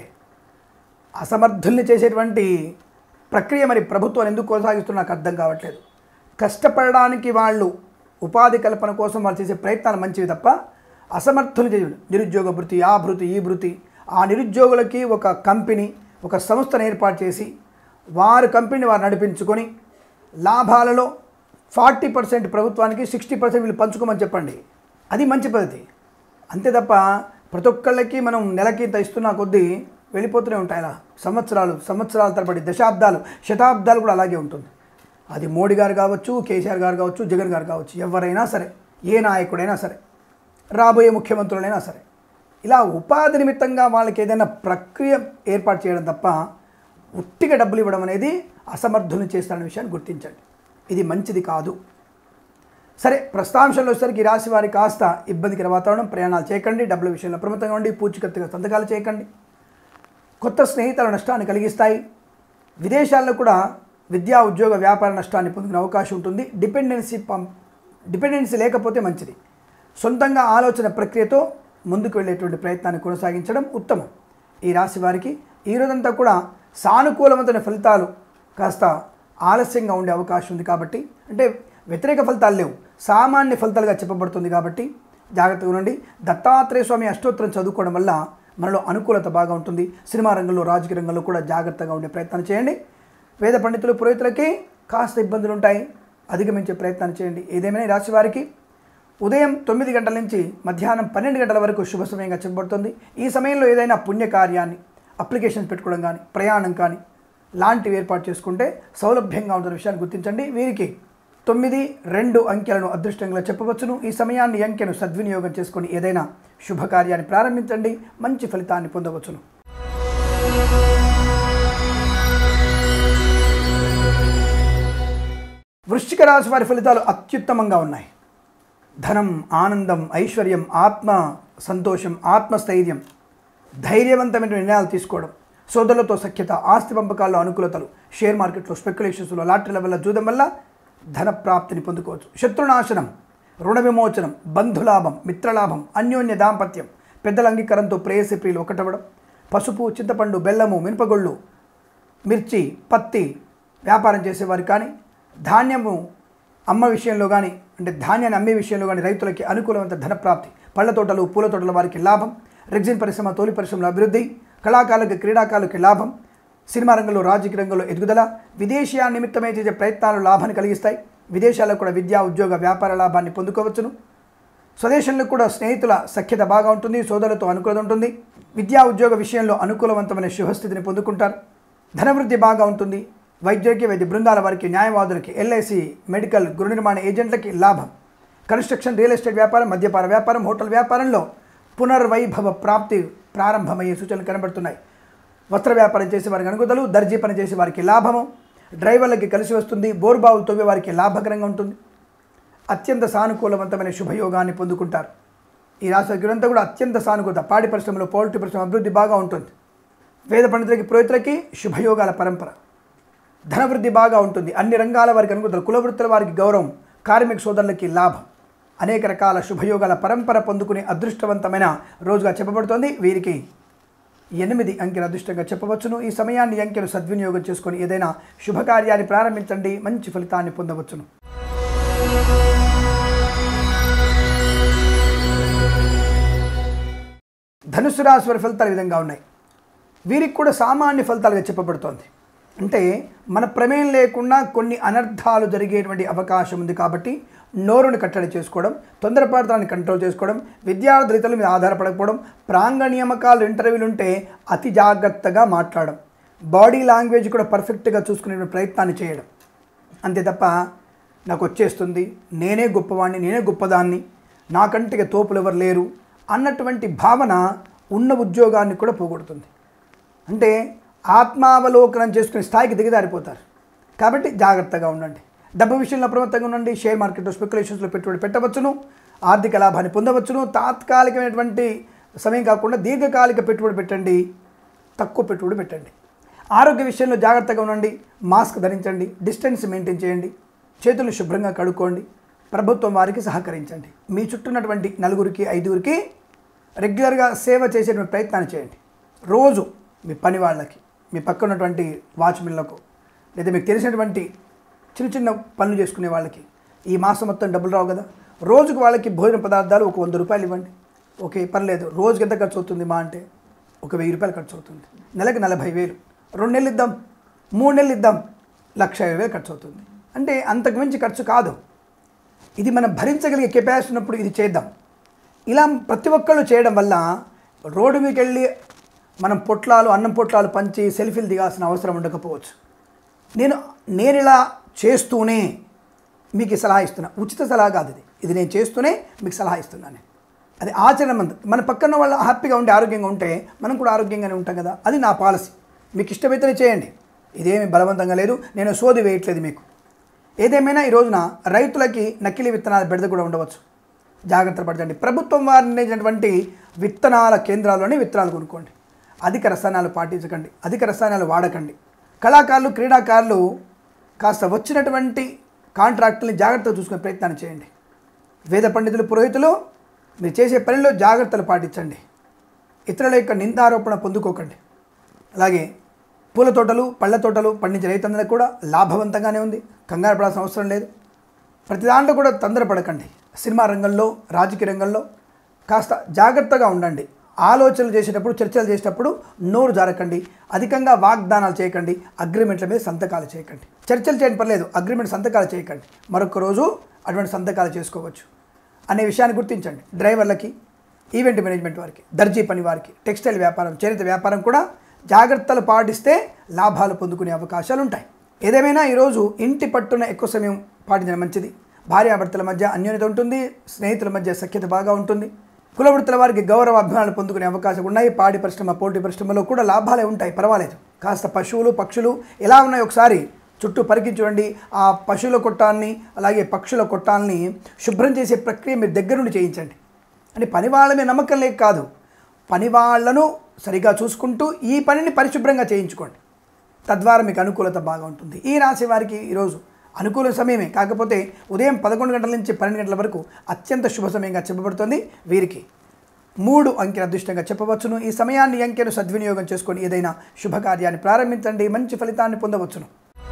Speaker 1: అసమర్థుల్ని చేసేటువంటి ప్రక్రియ మరి ప్రభుత్వం ఎందుకు కొనసాగిస్తున్నా నాకు అర్థం కావట్లేదు కష్టపడడానికి వాళ్ళు ఉపాధి కల్పన కోసం వాళ్ళు చేసే ప్రయత్నాలు మంచివి తప్ప అసమర్థులు చేయడు నిరుద్యోగ భృతి ఆ భృతి ఈ భృతి ఆ నిరుద్యోగులకి ఒక కంపెనీ ఒక సంస్థను ఏర్పాటు చేసి వారు కంపెనీని వారు నడిపించుకొని లాభాలలో ఫార్టీ పర్సెంట్ ప్రభుత్వానికి సిక్స్టీ పర్సెంట్ వీళ్ళు పంచుకోమని చెప్పండి అది మంచి పద్ధతి అంతే తప్ప ప్రతి ఒక్కళ్ళకి మనం నెలకి ఇంత ఇస్తున్న కొద్దీ వెళ్ళిపోతూనే ఉంటాయి అలా సంవత్సరాలు సంవత్సరాల తరబడి దశాబ్దాలు శతాబ్దాలు కూడా అలాగే ఉంటుంది అది మోడీ గారు కావచ్చు కేసీఆర్ గారు కావచ్చు జగన్ గారు కావచ్చు ఎవరైనా సరే ఏ నాయకుడైనా సరే రాబోయే ముఖ్యమంత్రులైనా సరే ఇలా ఉపాధి నిమిత్తంగా వాళ్ళకి ఏదైనా ప్రక్రియ ఏర్పాటు చేయడం తప్ప ఉట్టిగా డబ్బులు ఇవ్వడం అనేది అసమర్థులను చేస్తారనే విషయాన్ని గుర్తించండి ఇది మంచిది కాదు సరే ప్రస్తాంశంలో వచ్చేసరికి ఈ రాశి వారి కాస్త ఇబ్బందికర వాతావరణం ప్రయాణాలు చేయకండి డబ్బుల విషయంలో అప్రమత్తంగా ఉండి పూచికత్తుగా సంతకాలు చేయకండి కొత్త స్నేహితుల నష్టాన్ని కలిగిస్తాయి విదేశాల్లో కూడా విద్యా ఉద్యోగ వ్యాపార నష్టాన్ని పొందుకునే అవకాశం ఉంటుంది డిపెండెన్సీ పం డిపెండెన్సీ లేకపోతే మంచిది సొంతంగా ఆలోచన ప్రక్రియతో ముందుకు వెళ్ళేటువంటి ప్రయత్నాన్ని కొనసాగించడం ఉత్తమం ఈ రాశి వారికి ఈ రోజంతా కూడా సానుకూలవంతమైన ఫలితాలు కాస్త ఆలస్యంగా ఉండే అవకాశం ఉంది కాబట్టి అంటే వ్యతిరేక ఫలితాలు లేవు సామాన్య ఫలితాలుగా చెప్పబడుతుంది కాబట్టి జాగ్రత్తగా ఉండండి దత్తాత్రేయ స్వామి అష్టోత్తరం చదువుకోవడం వల్ల మనలో అనుకూలత బాగా ఉంటుంది సినిమా రంగంలో రాజకీయ రంగంలో కూడా జాగ్రత్తగా ఉండే ప్రయత్నం చేయండి వేద పండితులు పురోహితులకి కాస్త ఇబ్బందులు ఉంటాయి అధిగమించే ప్రయత్నాన్ని చేయండి ఏదేమైనా ఈ రాశి వారికి ఉదయం తొమ్మిది గంటల నుంచి మధ్యాహ్నం పన్నెండు గంటల వరకు శుభ సమయంగా చెప్పబడుతుంది ఈ సమయంలో ఏదైనా పుణ్యకార్యాన్ని అప్లికేషన్స్ పెట్టుకోవడం కానీ ప్రయాణం కానీ లాంటివి ఏర్పాటు చేసుకుంటే సౌలభ్యంగా ఉంటున్న విషయాన్ని గుర్తించండి వీరికి తొమ్మిది రెండు అంకెలను అదృష్టంగా చెప్పవచ్చును ఈ సమయాన్ని ఈ అంకెను సద్వినియోగం చేసుకొని ఏదైనా శుభకార్యాన్ని ప్రారంభించండి మంచి ఫలితాన్ని పొందవచ్చును వృశ్చిక రాశి వారి ఫలితాలు అత్యుత్తమంగా ఉన్నాయి ధనం ఆనందం ఐశ్వర్యం ఆత్మ సంతోషం ఆత్మస్థైర్యం ధైర్యవంతమైన నిర్ణయాలు తీసుకోవడం సోదరులతో సఖ్యత ఆస్తి పంపకాల్లో అనుకూలతలు షేర్ మార్కెట్లో స్పెక్యులేషన్స్లో లాటరీల వల్ల జూదం వల్ల ధన ప్రాప్తిని పొందుకోవచ్చు శత్రునాశనం రుణ విమోచనం బంధులాభం మిత్రలాభం అన్యోన్య దాంపత్యం పెద్దల అంగీకారంతో ప్రేయసి ప్రియులు ఒకటవడం పసుపు చింతపండు బెల్లము మినపగొళ్ళు మిర్చి పత్తి వ్యాపారం చేసేవారు కానీ ధాన్యము అమ్మ విషయంలో కానీ అంటే ధాన్యాన్ని అమ్మే విషయంలో కానీ రైతులకి అనుకూలమైన ధనప్రాప్తి పళ్ళ తోటలు పూల తోటల వారికి లాభం రెగ్జిన్ పరిశ్రమ తోలి పరిశ్రమల అభివృద్ధి కళాకారులకు క్రీడాకారులకి లాభం సినిమా రంగంలో రాజకీయ రంగంలో ఎదుగుదల విదేశీయ నిమిత్తమే చేసే ప్రయత్నాలు లాభాన్ని కలిగిస్తాయి విదేశాల్లో కూడా విద్యా ఉద్యోగ వ్యాపార లాభాన్ని పొందుకోవచ్చును స్వదేశంలో కూడా స్నేహితుల సఖ్యత బాగా ఉంటుంది సోదరులతో అనుకూలత ఉంటుంది విద్యా ఉద్యోగ విషయంలో అనుకూలవంతమైన శుభస్థితిని పొందుకుంటారు ధనవృద్ధి బాగా ఉంటుంది వైద్యులకి వైద్య బృందాల వారికి న్యాయవాదులకి ఎల్ఐసి మెడికల్ గృహ నిర్మాణ ఏజెంట్లకి లాభం కన్స్ట్రక్షన్ రియల్ ఎస్టేట్ వ్యాపారం మద్యపాన వ్యాపారం హోటల్ వ్యాపారంలో పునర్వైభవ ప్రాప్తి ప్రారంభమయ్యే సూచనలు కనబడుతున్నాయి వస్త్ర వ్యాపారం చేసే వారికి అనుకూలతలు దర్జీ పని చేసే వారికి లాభము డ్రైవర్లకి కలిసి వస్తుంది బోర్బావులు తవ్వే వారికి లాభకరంగా ఉంటుంది అత్యంత సానుకూలవంతమైన శుభయోగాన్ని పొందుకుంటారు ఈ రాశి వీరంతా కూడా అత్యంత సానుకూలత పాడి పరిశ్రమలో పౌల్ట్రీ పరిశ్రమ అభివృద్ధి బాగా ఉంటుంది వేద పండితులకి పురోహితులకి శుభయోగాల పరంపర ధనవృద్ధి బాగా ఉంటుంది అన్ని రంగాల వారికి అనుకూలతలు కులవృత్తుల వారికి గౌరవం కార్మిక సోదరులకి లాభం అనేక రకాల శుభయోగాల పరంపర పొందుకునే అదృష్టవంతమైన రోజుగా చెప్పబడుతోంది వీరికి ఎనిమిది అంకెల అదృష్టంగా చెప్పవచ్చును ఈ సమయాన్ని ఈ అంకెలు సద్వినియోగం చేసుకొని ఏదైనా శుభకార్యాన్ని ప్రారంభించండి మంచి ఫలితాన్ని పొందవచ్చును ధనుసు రాశి వారి ఫలితాలు ఈ విధంగా ఉన్నాయి వీరికి కూడా సామాన్య ఫలితాలుగా చెప్పబడుతోంది అంటే మన ప్రమేయం లేకుండా కొన్ని అనర్థాలు జరిగేటువంటి అవకాశం ఉంది కాబట్టి నోరుని కట్టడి చేసుకోవడం తొందరపడతాన్ని కంట్రోల్ చేసుకోవడం విద్యార్థుల ఇతరుల మీద ఆధారపడకపోవడం ప్రాంగ నియామకాలు ఇంటర్వ్యూలు ఉంటే అతి జాగ్రత్తగా మాట్లాడడం బాడీ లాంగ్వేజ్ కూడా పర్ఫెక్ట్గా చూసుకునే ప్రయత్నాన్ని చేయడం అంతే తప్ప నాకు వచ్చేస్తుంది నేనే గొప్పవాణ్ణి నేనే గొప్పదాన్ని నాకంటే ఇక తోపులు ఎవరు లేరు అన్నటువంటి భావన ఉన్న ఉద్యోగాన్ని కూడా పోగొడుతుంది అంటే ఆత్మావలోకనం చేసుకునే స్థాయికి దిగజారిపోతారు కాబట్టి జాగ్రత్తగా ఉండండి డబ్బు విషయంలో అప్రమత్తంగా ఉండండి షేర్ మార్కెట్లో స్పెక్యులేషన్స్లో పెట్టుబడి పెట్టవచ్చును ఆర్థిక లాభాన్ని పొందవచ్చును తాత్కాలికమైనటువంటి సమయం కాకుండా దీర్ఘకాలిక పెట్టుబడి పెట్టండి తక్కువ పెట్టుబడి పెట్టండి ఆరోగ్య విషయంలో జాగ్రత్తగా ఉండండి మాస్క్ ధరించండి డిస్టెన్స్ మెయింటైన్ చేయండి చేతులు శుభ్రంగా కడుక్కోండి ప్రభుత్వం వారికి సహకరించండి మీ చుట్టూ ఉన్నటువంటి నలుగురికి ఐదుగురికి రెగ్యులర్గా సేవ చేసేటువంటి ప్రయత్నాన్ని చేయండి రోజు మీ పని వాళ్ళకి మీ పక్కన ఉన్నటువంటి వాచ్మెన్లకు లేదా మీకు తెలిసినటువంటి చిన్న చిన్న పనులు చేసుకునే వాళ్ళకి ఈ మాసం మొత్తం డబ్బులు రావు కదా రోజుకు వాళ్ళకి భోజన పదార్థాలు ఒక వంద రూపాయలు ఇవ్వండి ఓకే పర్లేదు రోజుకి ఎంత ఖర్చు అవుతుంది మా అంటే ఒక వెయ్యి రూపాయలు ఖర్చు అవుతుంది నెలకు నలభై వేలు రెండు నెలలు ఇద్దాం మూడు నెలలు ఇద్దాం లక్ష యాభై వేలు ఖర్చు అవుతుంది అంటే అంతకు మించి ఖర్చు కాదు ఇది మనం భరించగలిగే కెపాసిటీ ఉన్నప్పుడు ఇది చేద్దాం ఇలా ప్రతి ఒక్కళ్ళు చేయడం వల్ల రోడ్డు మీకు వెళ్ళి మనం పొట్లాలు అన్నం పొట్లాలు పంచి సెల్ఫీలు దిగాల్సిన అవసరం ఉండకపోవచ్చు నేను నేను ఇలా చేస్తూనే మీకు ఈ సలహా ఇస్తున్నా ఉచిత సలహా కాదు ఇది ఇది నేను చేస్తూనే మీకు సలహా ఇస్తున్నాను అది ఆచరణ మంది మన పక్కన వాళ్ళు హ్యాపీగా ఉండి ఆరోగ్యంగా ఉంటే మనం కూడా ఆరోగ్యంగానే ఉంటాం కదా అది నా పాలసీ మీకు ఇష్టమైతేనే చేయండి ఇదేమి బలవంతంగా లేదు నేను సోది వేయట్లేదు మీకు ఏదేమైనా ఈ రోజున రైతులకి నకిలీ విత్తనాల బెడద కూడా ఉండవచ్చు జాగ్రత్త పడకండి ప్రభుత్వం వారు నిర్ణయించినటువంటి విత్తనాల కేంద్రాల్లోనే విత్తనాలు కొనుక్కోండి అధిక రసాయనాలు పాటించకండి అధిక రసాయనాలు వాడకండి కళాకారులు క్రీడాకారులు కాస్త వచ్చినటువంటి కాంట్రాక్టుల్ని జాగ్రత్తగా చూసుకునే ప్రయత్నాన్ని చేయండి వేద పండితులు పురోహితులు మీరు చేసే పనిలో జాగ్రత్తలు పాటించండి ఇతరుల యొక్క నిందారోపణ పొందుకోకండి అలాగే పూల తోటలు పళ్ళ తోటలు పండించే రైతులందరికీ కూడా లాభవంతంగానే ఉంది కంగారు పడాల్సిన అవసరం లేదు ప్రతి దాంట్లో కూడా తొందరపడకండి సినిమా రంగంలో రాజకీయ రంగంలో కాస్త జాగ్రత్తగా ఉండండి ఆలోచనలు చేసేటప్పుడు చర్చలు చేసేటప్పుడు నోరు జారకండి అధికంగా వాగ్దానాలు చేయకండి అగ్రిమెంట్ల మీద సంతకాలు చేయకండి చర్చలు చేయడం పర్లేదు అగ్రిమెంట్ సంతకాలు చేయకండి మరొక రోజు అటువంటి సంతకాలు చేసుకోవచ్చు అనే విషయాన్ని గుర్తించండి డ్రైవర్లకి ఈవెంట్ మేనేజ్మెంట్ వారికి దర్జీ పని వారికి టెక్స్టైల్ వ్యాపారం చేనేత వ్యాపారం కూడా జాగ్రత్తలు పాటిస్తే లాభాలు పొందుకునే అవకాశాలు ఉంటాయి ఏదేమైనా ఈరోజు ఇంటి పట్టున ఎక్కువ సమయం పాటించడం మంచిది భార్యాభర్తల మధ్య అన్యోన్యత ఉంటుంది స్నేహితుల మధ్య సఖ్యత బాగా ఉంటుంది కులవృత్తుల వారికి గౌరవ అభిమానాలు పొందుకునే అవకాశం ఉన్నాయి పాడి పరిశ్రమ పోటీ పరిశ్రమలో కూడా లాభాలే ఉంటాయి పర్వాలేదు కాస్త పశువులు పక్షులు ఎలా ఉన్నాయో ఒకసారి చుట్టూ పరికి చూడండి ఆ పశువుల కొట్టాన్ని అలాగే పక్షుల కొట్టాలని శుభ్రం చేసే ప్రక్రియ మీరు దగ్గర నుండి చేయించండి అంటే పని వాళ్ళ మీద నమ్మకం లేక కాదు పని వాళ్ళను సరిగా చూసుకుంటూ ఈ పనిని పరిశుభ్రంగా చేయించుకోండి తద్వారా మీకు అనుకూలత బాగా ఉంటుంది ఈ రాశి వారికి ఈరోజు అనుకూల సమయమే కాకపోతే ఉదయం పదకొండు గంటల నుంచి పన్నెండు గంటల వరకు అత్యంత శుభ సమయంగా చెప్పబడుతుంది వీరికి మూడు అంకెల అదృష్టంగా చెప్పవచ్చును ఈ సమయాన్ని ఈ అంకెను సద్వినియోగం చేసుకొని ఏదైనా శుభకార్యాన్ని ప్రారంభించండి మంచి ఫలితాన్ని పొందవచ్చును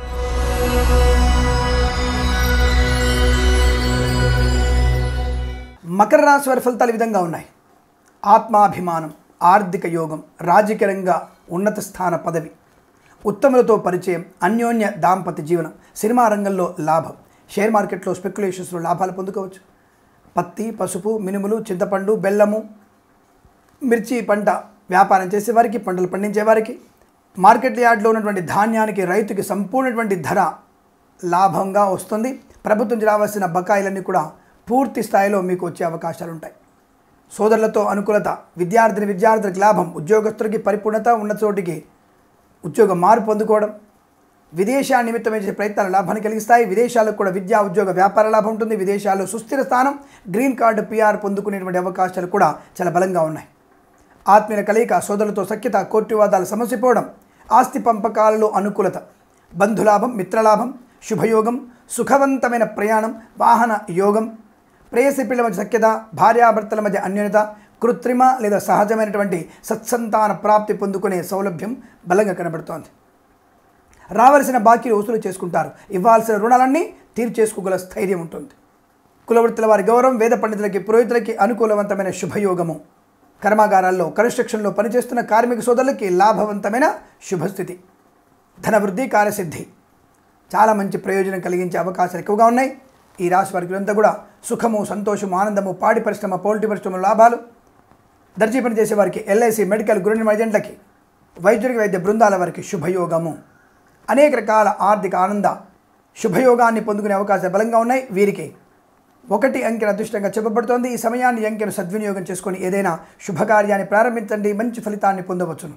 Speaker 1: మకర రాశి వారి ఫలితాలు ఈ విధంగా ఉన్నాయి ఆత్మాభిమానం ఆర్థిక యోగం రాజకీయంగా ఉన్నత స్థాన పదవి ఉత్తములతో పరిచయం అన్యోన్య దాంపత్య జీవనం సినిమా రంగంలో లాభం షేర్ మార్కెట్లో స్పెక్యులేషన్స్లో లాభాలు పొందుకోవచ్చు పత్తి పసుపు మినుములు చింతపండు బెల్లము మిర్చి పంట వ్యాపారం చేసేవారికి పంటలు పండించేవారికి మార్కెట్ యార్డ్లో ఉన్నటువంటి ధాన్యానికి రైతుకి సంపూర్ణటువంటి ధర లాభంగా వస్తుంది ప్రభుత్వం నుంచి రావాల్సిన బకాయిలన్నీ కూడా పూర్తి స్థాయిలో మీకు వచ్చే అవకాశాలు ఉంటాయి సోదరులతో అనుకూలత విద్యార్థిని విద్యార్థులకు లాభం ఉద్యోగస్తులకి పరిపూర్ణత ఉన్న చోటికి ఉద్యోగ మార్పు పొందుకోవడం విదేశా నిమిత్తం చేసే ప్రయత్నాలు లాభాన్ని కలిగిస్తాయి విదేశాలకు కూడా విద్యా ఉద్యోగ వ్యాపార లాభం ఉంటుంది విదేశాల్లో సుస్థిర స్థానం గ్రీన్ కార్డు పిఆర్ పొందుకునేటువంటి అవకాశాలు కూడా చాలా బలంగా ఉన్నాయి ఆత్మీయ కలయిక సోదరులతో సఖ్యత కోర్టు వివాదాలు సమస్యపోవడం ఆస్తి పంపకాలలో అనుకూలత బంధులాభం మిత్రలాభం శుభయోగం సుఖవంతమైన ప్రయాణం వాహన యోగం ప్రేయసి పిల్లల మధ్య సఖ్యత భార్యాభర్తల మధ్య అన్యోన్యత కృత్రిమ లేదా సహజమైనటువంటి సత్సంతాన ప్రాప్తి పొందుకునే సౌలభ్యం బలంగా కనబడుతోంది రావలసిన బాకీలు వసూలు చేసుకుంటారు ఇవ్వాల్సిన రుణాలన్నీ తీర్చేసుకోగల స్థైర్యం ఉంటుంది కులవృత్తుల వారి గౌరవం వేద పండితులకి పురోహితులకి అనుకూలవంతమైన శుభయోగము కర్మాగారాల్లో కన్స్ట్రక్షన్లో పనిచేస్తున్న కార్మిక సోదరులకి లాభవంతమైన శుభస్థితి ధనవృద్ధి కార్యసిద్ధి చాలా మంచి ప్రయోజనం కలిగించే అవకాశాలు ఎక్కువగా ఉన్నాయి ఈ రాశి వారికి అంతా కూడా సుఖము సంతోషము ఆనందము పాడి పరిశ్రమ పౌల్ట్రీ పరిశ్రమ లాభాలు దర్జీ పని చేసే వారికి ఎల్ఐసి మెడికల్ గృహ ఏజెంట్లకి వైద్యుడికి వైద్య బృందాల వారికి శుభయోగము అనేక రకాల ఆర్థిక ఆనంద శుభయోగాన్ని పొందుకునే అవకాశాలు బలంగా ఉన్నాయి వీరికి ఒకటి అంకెను అదృష్టంగా చెప్పబడుతోంది ఈ సమయాన్ని ఈ అంకెను సద్వినియోగం చేసుకొని ఏదైనా శుభకార్యాన్ని ప్రారంభించండి మంచి ఫలితాన్ని పొందవచ్చును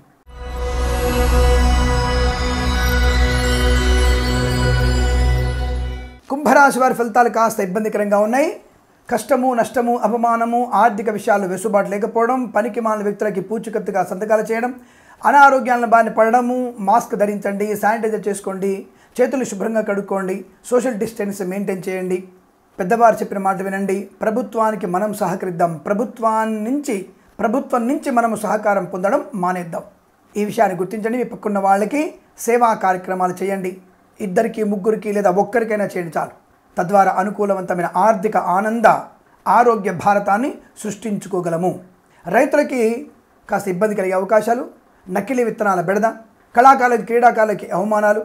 Speaker 1: కుంభరాశి వారి ఫలితాలు కాస్త ఇబ్బందికరంగా ఉన్నాయి కష్టము నష్టము అపమానము ఆర్థిక విషయాల్లో వెసులుబాటు లేకపోవడం పనికి మాలిన వ్యక్తులకి పూచికత్తుగా సంతకాలు చేయడం అనారోగ్యాలను బారిన పడడము మాస్క్ ధరించండి శానిటైజర్ చేసుకోండి చేతులు శుభ్రంగా కడుక్కోండి సోషల్ డిస్టెన్స్ మెయింటైన్ చేయండి పెద్దవారు చెప్పిన మాట వినండి ప్రభుత్వానికి మనం సహకరిద్దాం ప్రభుత్వాన్ని నుంచి ప్రభుత్వం నుంచి మనము సహకారం పొందడం మానేద్దాం ఈ విషయాన్ని గుర్తించండి మీ పక్కన్న వాళ్ళకి సేవా కార్యక్రమాలు చేయండి ఇద్దరికి ముగ్గురికి లేదా ఒక్కరికైనా చేయండి చాలు తద్వారా అనుకూలవంతమైన ఆర్థిక ఆనంద ఆరోగ్య భారతాన్ని సృష్టించుకోగలము రైతులకి కాస్త ఇబ్బంది కలిగే అవకాశాలు నకిలీ విత్తనాల బెడద కళాకారులకి క్రీడాకారులకి అవమానాలు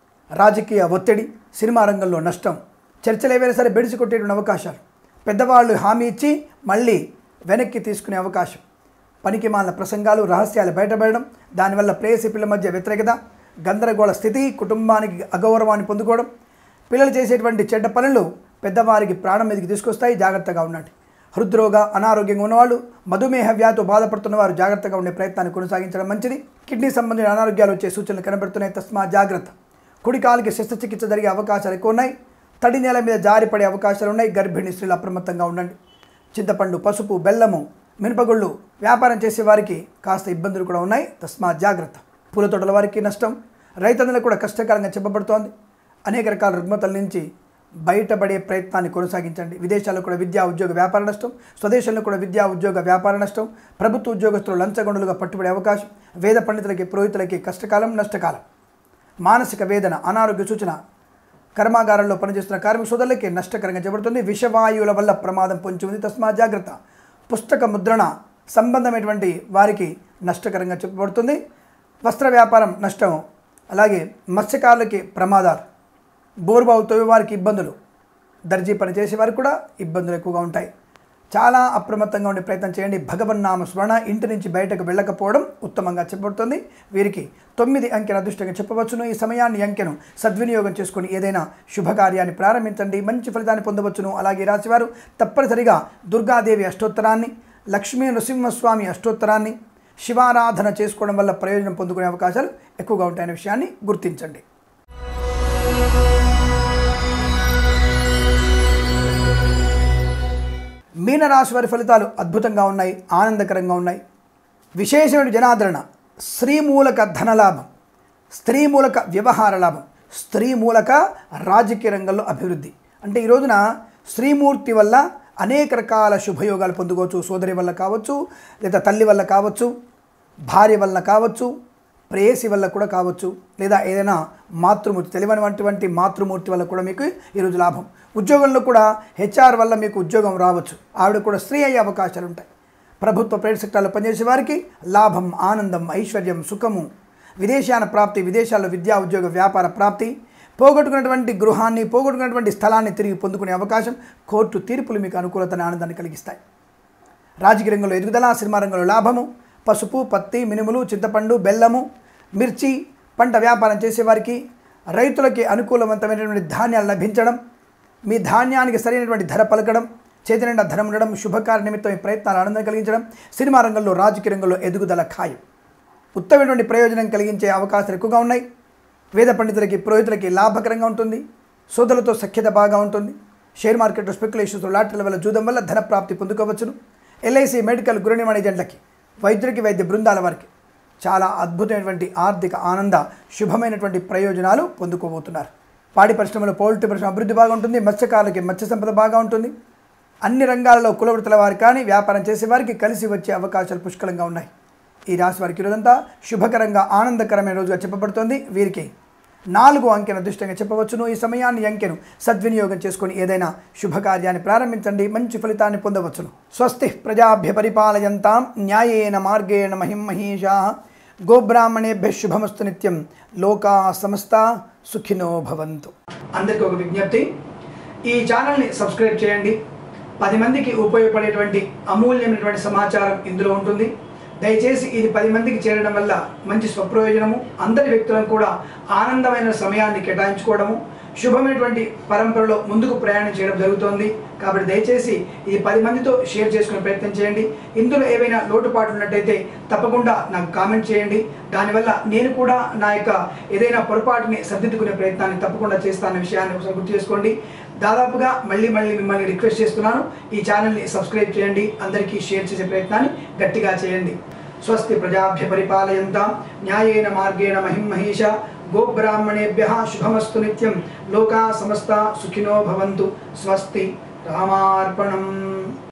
Speaker 1: రాజకీయ ఒత్తిడి సినిమా రంగంలో నష్టం చర్చలు ఏవైనా సరే బెడిసి కొట్టేటువంటి అవకాశాలు పెద్దవాళ్ళు హామీ ఇచ్చి మళ్ళీ వెనక్కి తీసుకునే అవకాశం పనికి మాలిన ప్రసంగాలు రహస్యాలు బయటపడడం దానివల్ల ప్రేయసి పిల్లల మధ్య వ్యతిరేకత గందరగోళ స్థితి కుటుంబానికి అగౌరవాన్ని పొందుకోవడం పిల్లలు చేసేటువంటి చెడ్డ పనులు పెద్దవారికి ప్రాణం మీదకి తీసుకొస్తాయి జాగ్రత్తగా ఉండండి హృద్రోగ అనారోగ్యంగా ఉన్నవాళ్ళు మధుమేహ వ్యాధితో బాధపడుతున్న వారు జాగ్రత్తగా ఉండే ప్రయత్నాన్ని కొనసాగించడం మంచిది కిడ్నీ సంబంధించిన అనారోగ్యాలు వచ్చే సూచనలు కనబడుతున్నాయి తస్మా జాగ్రత్త కుడి కాలికి శస్త్రచికిత్స జరిగే అవకాశాలు ఎక్కువ ఉన్నాయి తడి నేల మీద జారిపడే అవకాశాలు ఉన్నాయి గర్భిణీ స్త్రీలు అప్రమత్తంగా ఉండండి చింతపండు పసుపు బెల్లము మినపగుళ్ళు వ్యాపారం చేసే వారికి కాస్త ఇబ్బందులు కూడా ఉన్నాయి తస్మా జాగ్రత్త పూల తోటల వారికి నష్టం రైతన్నులకు కూడా కష్టకరంగా చెప్పబడుతోంది అనేక రకాల రుగ్మతల నుంచి బయటపడే ప్రయత్నాన్ని కొనసాగించండి విదేశాల్లో కూడా విద్యా ఉద్యోగ వ్యాపార నష్టం స్వదేశంలో కూడా విద్యా ఉద్యోగ వ్యాపార నష్టం ప్రభుత్వ ఉద్యోగస్తులు లంచగొండలుగా పట్టుబడే అవకాశం వేద పండితులకి పురోహితులకి కష్టకాలం నష్టకాలం మానసిక వేదన అనారోగ్య సూచన కర్మాగారంలో పనిచేస్తున్న కార్మిక సోదరులకి నష్టకరంగా చెప్పబడుతుంది విషవాయువుల వల్ల ప్రమాదం పొంచి ఉంది తస్మా జాగ్రత్త పుస్తక ముద్రణ సంబంధమైనటువంటి వారికి నష్టకరంగా చెప్పబడుతుంది వస్త్ర వ్యాపారం నష్టం అలాగే మత్స్యకారులకి ప్రమాదాలు బోర్బావు తవ్వే వారికి ఇబ్బందులు దర్జీ పని చేసే వారికి కూడా ఇబ్బందులు ఎక్కువగా ఉంటాయి చాలా అప్రమత్తంగా ఉండే ప్రయత్నం చేయండి భగవన్నామ స్మరణ ఇంటి నుంచి బయటకు వెళ్ళకపోవడం ఉత్తమంగా చెప్పబడుతుంది వీరికి తొమ్మిది అంకెల అదృష్టంగా చెప్పవచ్చును ఈ సమయాన్ని ఈ అంకెను సద్వినియోగం చేసుకొని ఏదైనా శుభకార్యాన్ని ప్రారంభించండి మంచి ఫలితాన్ని పొందవచ్చును అలాగే ఈ రాశివారు తప్పనిసరిగా దుర్గాదేవి అష్టోత్తరాన్ని లక్ష్మీ నృసింహస్వామి అష్టోత్తరాన్ని శివారాధన చేసుకోవడం వల్ల ప్రయోజనం పొందుకునే అవకాశాలు ఎక్కువగా ఉంటాయనే విషయాన్ని గుర్తించండి మీనరాశి వారి ఫలితాలు అద్భుతంగా ఉన్నాయి ఆనందకరంగా ఉన్నాయి విశేషమైన జనాదరణ స్త్రీ మూలక ధనలాభం స్త్రీ మూలక వ్యవహార లాభం స్త్రీ మూలక రాజకీయ రంగంలో అభివృద్ధి అంటే ఈ రోజున స్త్రీమూర్తి వల్ల అనేక రకాల శుభయోగాలు పొందుకోవచ్చు సోదరి వల్ల కావచ్చు లేదా తల్లి వల్ల కావచ్చు భార్య వల్ల కావచ్చు ప్రేయసి వల్ల కూడా కావచ్చు లేదా ఏదైనా మాతృమూర్తి తెలివైనటువంటి మాతృమూర్తి వల్ల కూడా మీకు ఈరోజు లాభం ఉద్యోగంలో కూడా హెచ్ఆర్ వల్ల మీకు ఉద్యోగం రావచ్చు ఆవిడ కూడా స్త్రీ అయ్యే అవకాశాలు ఉంటాయి ప్రభుత్వ ప్రైవేట్ సెక్టార్లో పనిచేసే వారికి లాభం ఆనందం ఐశ్వర్యం సుఖము విదేశాన ప్రాప్తి విదేశాల్లో విద్యా ఉద్యోగ వ్యాపార ప్రాప్తి పోగొట్టుకున్నటువంటి గృహాన్ని పోగొట్టుకున్నటువంటి స్థలాన్ని తిరిగి పొందుకునే అవకాశం కోర్టు తీర్పులు మీకు అనుకూలతని ఆనందాన్ని కలిగిస్తాయి రాజకీయ రంగంలో ఎదుగుదల సినిమా రంగంలో లాభము పసుపు పత్తి మినుములు చింతపండు బెల్లము మిర్చి పంట వ్యాపారం చేసేవారికి రైతులకి అనుకూలవంతమైనటువంటి ధాన్యాలు లభించడం మీ ధాన్యానికి సరైనటువంటి ధర పలకడం చేతి నిండా ధనం ఉండడం శుభకార్య నిమిత్తం ఈ ప్రయత్నాలు ఆనందం కలిగించడం సినిమా రంగంలో రాజకీయ రంగంలో ఎదుగుదల ఖాయం ఉత్తమైనటువంటి ప్రయోజనం కలిగించే అవకాశాలు ఎక్కువగా ఉన్నాయి వేద పండితులకి పురోహితులకి లాభకరంగా ఉంటుంది సోదరులతో సఖ్యత బాగా ఉంటుంది షేర్ మార్కెట్లో స్పెక్యులేషన్స్ లాటరీల వల్ల జూదం వల్ల ధన ప్రాప్తి పొందుకోవచ్చును ఎల్ఐసి మెడికల్ గృహ నిర్మాణ ఏజెంట్లకి వైద్యుడికి వైద్య బృందాల వారికి చాలా అద్భుతమైనటువంటి ఆర్థిక ఆనంద శుభమైనటువంటి ప్రయోజనాలు పొందుకోబోతున్నారు పాడి పరిశ్రమలో పౌల్ట్రీ పరిశ్రమ అభివృద్ధి బాగా ఉంటుంది మత్స్యకారులకి మత్స్య సంపద బాగా ఉంటుంది అన్ని రంగాలలో కులవృత్తుల వారు కానీ వ్యాపారం చేసే వారికి కలిసి వచ్చే అవకాశాలు పుష్కలంగా ఉన్నాయి ఈ రాశి వారికి ఈరోజంతా శుభకరంగా ఆనందకరమైన రోజుగా చెప్పబడుతోంది వీరికి నాలుగు అంకెను అదృష్టంగా చెప్పవచ్చును ఈ సమయాన్ని ఈ అంకెను సద్వినియోగం చేసుకొని ఏదైనా శుభకార్యాన్ని ప్రారంభించండి మంచి ఫలితాన్ని పొందవచ్చును స్వస్తి ప్రజాభ్య పరిపాలయంతాం న్యాయేన మార్గేణ మహిం మహీషా గోబ్రాహ్మణేభ్య శుభమస్తు నిత్యం లోకా సమస్త సుఖినో భవంతు అందరికీ ఒక విజ్ఞప్తి ఈ ఛానల్ని సబ్స్క్రైబ్ చేయండి పది మందికి ఉపయోగపడేటువంటి అమూల్యమైనటువంటి సమాచారం ఇందులో ఉంటుంది దయచేసి ఇది పది మందికి చేరడం వల్ల మంచి స్వప్రయోజనము అందరి వ్యక్తులను కూడా ఆనందమైన సమయాన్ని కేటాయించుకోవడము శుభమైనటువంటి పరంపరలో ముందుకు ప్రయాణం చేయడం జరుగుతోంది కాబట్టి దయచేసి ఇది పది మందితో షేర్ చేసుకునే ప్రయత్నం చేయండి ఇందులో ఏవైనా లోటుపాట్లు ఉన్నట్టయితే తప్పకుండా నాకు కామెంట్ చేయండి దానివల్ల నేను కూడా నా యొక్క ఏదైనా పొరపాటుని సర్దిద్దుకునే ప్రయత్నాన్ని తప్పకుండా చేస్తానన్న విషయాన్ని ఒకసారి గుర్తు చేసుకోండి దాదాపుగా మళ్ళీ మళ్ళీ మిమ్మల్ని రిక్వెస్ట్ చేస్తున్నాను ఈ ఛానల్ని సబ్స్క్రైబ్ చేయండి అందరికీ షేర్ చేసే ప్రయత్నాన్ని గట్టిగా చేయండి స్వస్తి ప్రజాభ్య పరిపాలయంతాం న్యాయేన మార్గేణ మహిం మహేష గోబ్రాహ్మణేభ్య శుభమస్తు నిత్యం లోకా సమస్త సుఖినో భవంతు స్వస్తి రామార్పణం